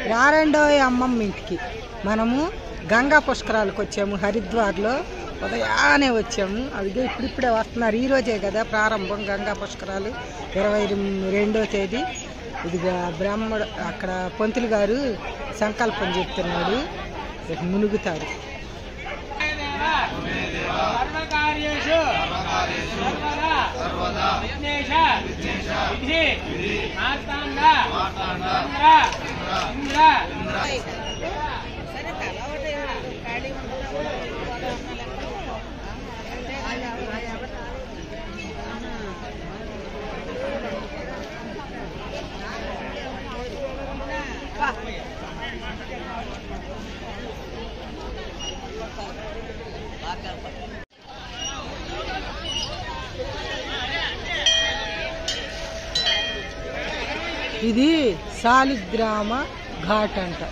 రారండో అమ్మమ్మ ఇంటికి మనము గంగా పుష్కరాలకు వచ్చాము హరిద్వార్లో ఉదయాన్నే వచ్చాము అదిగో ఇప్పుడిప్పుడే వస్తున్నారు ఈ రోజే కదా ప్రారంభం గంగా పుష్కరాలు ఇరవై రెండో తేదీ ఇదిగా బ్రాహ్మడు అక్కడ పంతులు గారు సంకల్పం చెప్తున్నాడు రేపు మునుగుతారు సర్వకార్యేషు సర్వదా విఘ్నేశ విధి మార్తాండ చంద్ర ఇంద్ర ఇది సాలిగ్రామ ఘాట్ అంట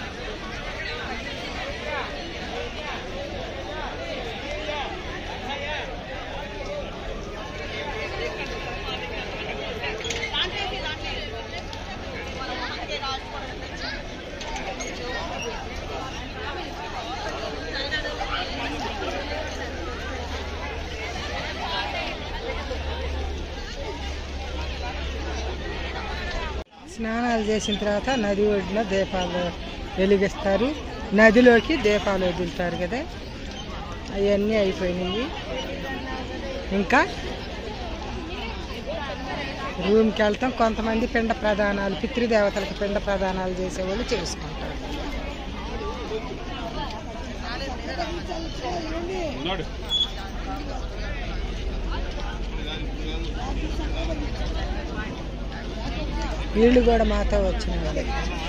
స్నానాలు చేసిన తర్వాత నది ఒడ్డున దీపాలు వెలిగిస్తారు నదిలోకి దీపాలు వదులుతారు కదా అవన్నీ అయిపోయినాయి ఇంకా రూమ్కి వెళ్తాం కొంతమంది పిండ ప్రదానాలు పితృదేవతలకు పిండ ప్రదానాలు చేసేవాళ్ళు చేసుకుంటారు వీళ్ళు కూడా మాతో వచ్చిన వాళ్ళే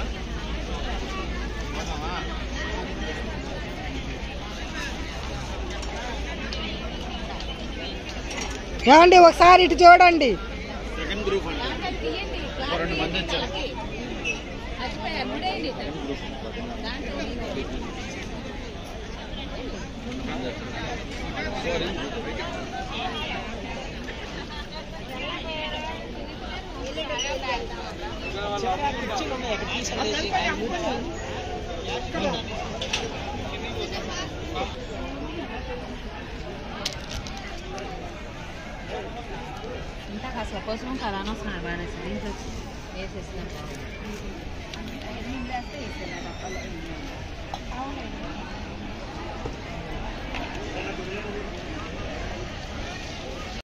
ఏమండి ఒకసారి ఇటు చూడండి ఇంత కాస్త కోసం కదా అనవసరం బాగా దీంట్లో వేసేసినాం